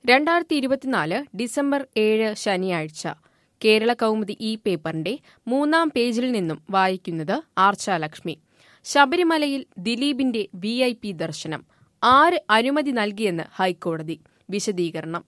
രണ്ടായിരത്തി ഇരുപത്തിനാല് ഡിസംബർ ഏഴ് ശനിയാഴ്ച കേരള കൗമുദി ഈ പേപ്പറിന്റെ മൂന്നാം പേജിൽ നിന്നും വായിക്കുന്നത് ആർച്ചാലക്ഷ്മി ശബരിമലയിൽ ദിലീപിന്റെ വി ഐ പി ദർശനം ആര് അനുമതി നൽകിയെന്ന് ഹൈക്കോടതി വിശദീകരണം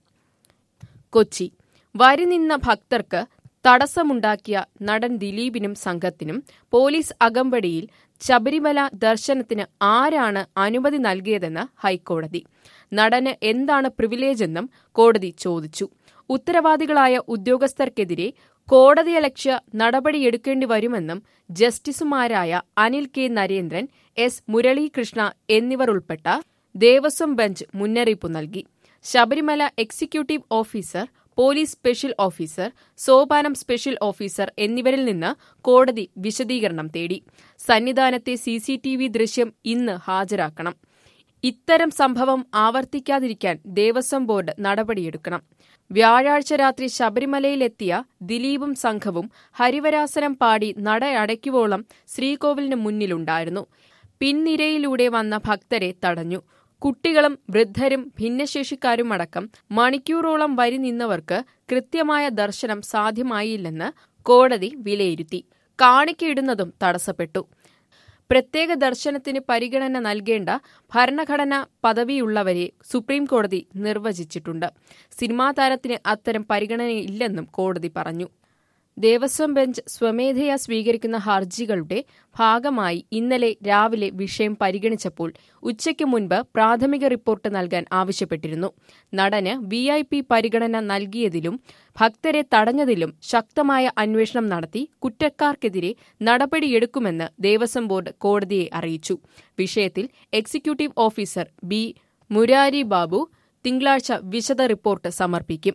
കൊച്ചി വരി നിന്ന ഭക്തർക്ക് തടസ്സമുണ്ടാക്കിയ നടൻ ദിലീപിനും സംഘത്തിനും പോലീസ് അകമ്പടിയിൽ ശബരിമല ദർശനത്തിന് ആരാണ് അനുമതി നൽകിയതെന്ന് ഹൈക്കോടതി നടന് എന്താണ് പ്രിവിലേജെന്നും കോടതി ചോദിച്ചു ഉത്തരവാദികളായ ഉദ്യോഗസ്ഥർക്കെതിരെ കോടതിയലക്ഷ്യ നടപടിയെടുക്കേണ്ടി വരുമെന്നും ജസ്റ്റിസുമാരായ അനിൽ കെ നരേന്ദ്രൻ എസ് മുരളീകൃഷ്ണ എന്നിവർ ഉൾപ്പെട്ട ദേവസ്വം ബെഞ്ച് മുന്നറിയിപ്പ് നൽകി Sabarimala executive officer police special officer Sopanam special officer എന്നിവരിൽ നിന്ന് കോടതി വിശദീകരണം തേടി സന്നിധാനത്തെ സിസിടിവി ദൃശ്യം ഇന്ന് ഹാജരാക്കണം ഇത്തരം സംഭവം ആവർത്തിക്കാതിരിക്കാൻ ദേവസ്വം ബോർഡ് നടപടിയെടുക്കണം വ്യാഴാഴ്ച രാത്രി ശബരിമലയിലെത്തിയ ദിലീപും സംഘവും ഹരിവരാസനം പാടി നട അടയ്ക്കുവോളം ശ്രീകോവിലിന് മുന്നിലുണ്ടായിരുന്നു പിൻനിരയിലൂടെ വന്ന ഭക്തരെ തടഞ്ഞു കുട്ടികളും വൃദ്ധരും ഭിന്നശേഷിക്കാരുമടക്കം മണിക്കൂറോളം വരി നിന്നവർക്ക് കൃത്യമായ ദർശനം സാധ്യമായില്ലെന്ന് കോടതി വിലയിരുത്തി കാണിക്കയിടുന്നതും തടസ്സപ്പെട്ടു പ്രത്യേക ദർശനത്തിന് പരിഗണന നൽകേണ്ട ഭരണഘടനാ പദവിയുള്ളവരെ സുപ്രീംകോടതി നിർവചിച്ചിട്ടുണ്ട് സിനിമാ താരത്തിന് അത്തരം പരിഗണനയില്ലെന്നും കോടതി പറഞ്ഞു ദേവസ്വം ബെഞ്ച് സ്വമേധയാ സ്വീകരിക്കുന്ന ഹർജികളുടെ ഭാഗമായി ഇന്നലെ രാവിലെ വിഷയം പരിഗണിച്ചപ്പോൾ ഉച്ചയ്ക്ക് മുൻപ് പ്രാഥമിക റിപ്പോർട്ട് നൽകാൻ ആവശ്യപ്പെട്ടിരുന്നു നടന് വി ഐ പി പരിഗണന നൽകിയതിലും ഭക്തരെ തടഞ്ഞതിലും ശക്തമായ അന്വേഷണം നടത്തി കുറ്റക്കാർക്കെതിരെ നടപടിയെടുക്കുമെന്ന് ദേവസ്വം ബോർഡ് കോടതിയെ അറിയിച്ചു വിഷയത്തിൽ executive officer B Murari Babu തിങ്കളാഴ്ച വിശദ റിപ്പോർട്ട് സമർപ്പിക്കും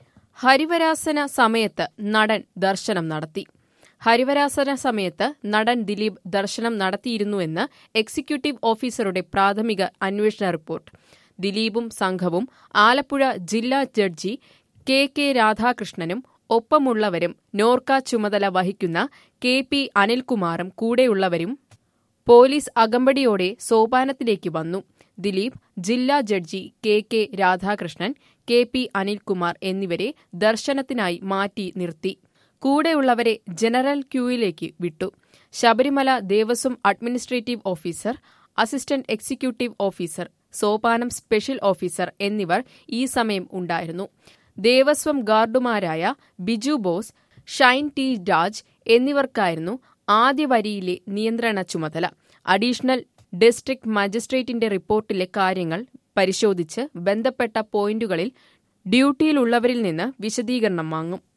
ഹരിവരാസന സമയത്ത് നടൻ ദർശനം നടത്തി ഹരിവരാസന സമയത്ത് നടൻ ദിലീപ് ദർശനം നടത്തിയിരുന്നുവെന്ന് എക്സിക്യൂട്ടീവ് ഓഫീസറുടെ പ്രാഥമിക അന്വേഷണ റിപ്പോർട്ട് ദിലീപും സംഘവും ആലപ്പുഴ ജില്ലാ ജഡ്ജി കെ കെ രാധാകൃഷ്ണനും ഒപ്പമുള്ളവരും നോർക്ക ചുമതല വഹിക്കുന്ന കെ പി അനിൽകുമാറും കൂടെയുള്ളവരും പോലീസ് അകമ്പടിയോടെ സോപാനത്തിലേക്ക് വന്നു ദിലീപ് ജില്ലാ judge K K Radhakrishnan K P Anilkumar എന്നിവരെ ദർശനത്തിനായി മാറ്റി നിർത്തി കൂടെയുള്ളവരെ ജനറൽ ക്യൂയിലേക്ക് വിട്ടു Sabarimala Devaswom administrative officer assistant executive officer Sopanam special officer എന്നിവർ ഈ സമയം ഉണ്ടായിരുന്നു ദേവസ്വം ഗാർഡുമാരായ ബിജു ബോസ് ഷൈൻ ടി രാജ് എന്നിവർക്കായിരുന്നു ആദ്യ വരിയിലെ നിയന്ത്രണ ചുമതല അഡീഷണൽ ഡിസ്ട്രിക്ട് മജിസ്ട്രേറ്റിന്റെ റിപ്പോർട്ടിലെ കാര്യങ്ങൾ പരിശോധിച്ച് ബന്ധപ്പെട്ട പോയിന്റുകളിൽ ഡ്യൂട്ടിയിലുള്ളവരിൽ നിന്ന് വിശദീകരണം വാങ്ങും